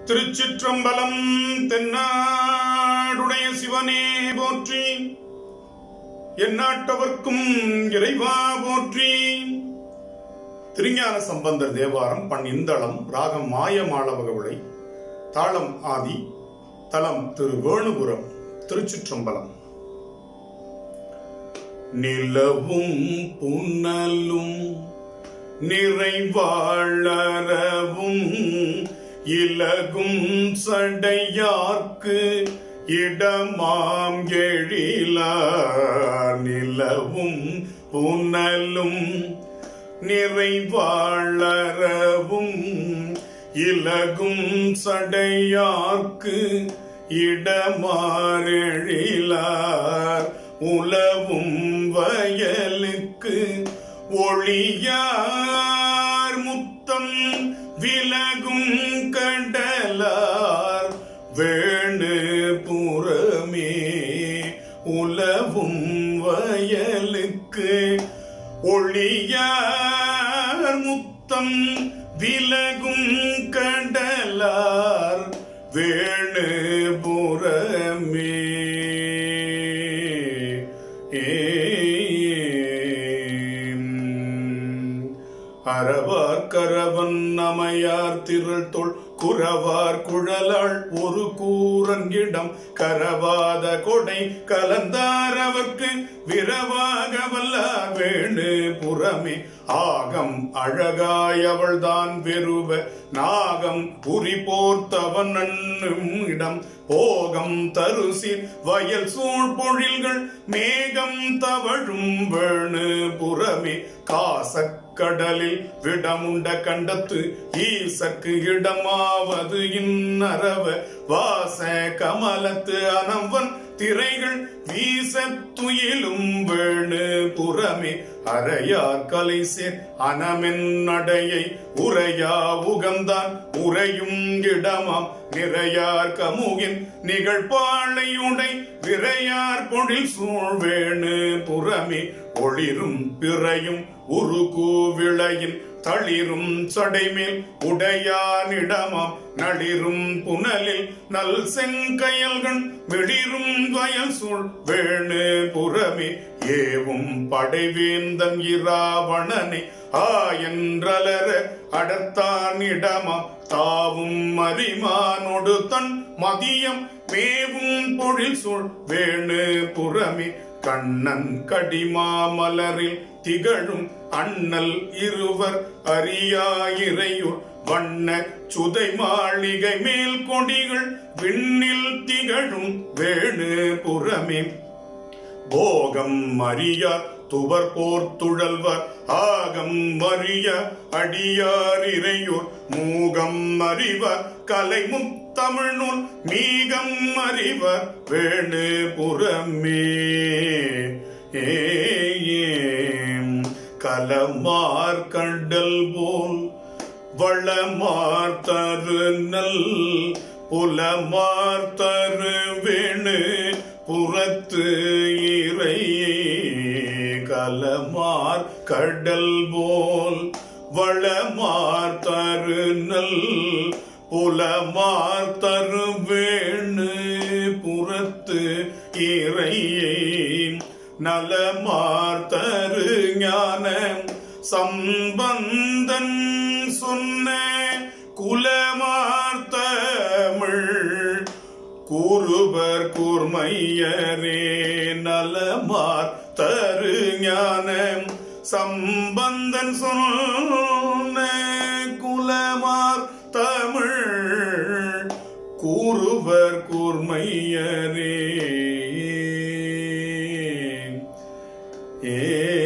திருச்சிற்றம்பலம் தென்னாடுடைய சிவனே போற்றி எந்நாட்டவர்க்கும் இறைவா போற்றி திருஞான சம்பந்தர் தேவாரம் பண் இந்தளம் ராகம் மாயமாளவகவுளை தாளம் ஆதி தலம் திரு வேணுபுரம் திருச்சிற்றம்பலம் நிலவும் புன்னலும் நிறைவாழறவும் இலகும் சடையார்க்கு இடமாம் எழிலார் நிலவும் புனலும் நிறைவாழறவும் இலகும் சடையார்க்கு இடமாறெழிலார் உலவும் வயலுக்கு ஒளியார் முத்தம் விலகும் கடலார் வேணு புறமே உலவும் வயலுக்கு ஒளியார் முத்தம் விலகும் கடலார் வேணு புறமே அறவார் கரவன் நமையார் திரள் தொல் குறவார் குழலாள் ஒரு கூரங்கிடம் கரவாத கொடை கலந்தார் அவர்க்கு விரவாக வல்லார் வேணு புறமே ஆகம் அழகாய் அவள்தான் வெறுவ நாகம் உரி போர்த்தவன் நண்ணும் இடம் போகம் தருசில் வயல் சூழ் பொழில்கள் மேகம் தவழும் வேணு புறமே காசக்கடலில் விடமுண்ட கண்டத்து ஈசக்கு இடமாவது இன்னரவ வாச கமலத்து அனவன் திரைகள் வீச துயிலும் வேணு புறமே அறையார் கலை சேர் அனமென் நடையை உரையா உகந்தான் உரையும் இடமாம் நிறையார் கமுகின் நிகழ்பாளையுடை விரையார் பொழில் சூழ் வேணு புறமே ஒளிரும் பிறையும் உருகு விளையின் தளிரும் சடைமேல் உடையானிடமாம் நளிரும் புனலில் நல் செங்கயல்கள் வெளிரும் வயல் சூழ் வேணு புறமே ஏவும் படைவேந்தன் இராவணனை ஆ என்றலர அடர்த்தான் இடமாம் தாவும் மரிமானொடு தன் மதியம் மேவும் பொழில் சூழ் வேணு புறமே கண்ணன் கடிமாமலரில் திகழும் அண்ணல் இருவர் அரியாயிரையுர் வண்ண சுதை மாளிகை மேல் கொடிகள் விண்ணில் திகழும் வேணு புறமே போகம் மறிய துவர் போர் துழல்வர் ஆகம் மறிய அடியார் இறையூர் மூகம் அறிவர் கலை முத்தமிழ் நூல் மீகம் அறிவர் வேணு புறமே ஏம் கலமார் கண்டல் போல் வளமார் தரு நல் புலமார் தரு வேணு புறத்து இறை கலமார் கடல் போல் வளமார் தரு நல் புலமார் தரு வேணு புறத்து இறையை நலமார் தரு ஞான சம்பந்தன் சொன்ன குலமார் தமிழ் கூறுவர் கூர்மையரே நலமார் தரு ஞான சம்பந்தன் சொன்ன குலமார் தமிழ் கூறுவர் கூர்மையரே ஏ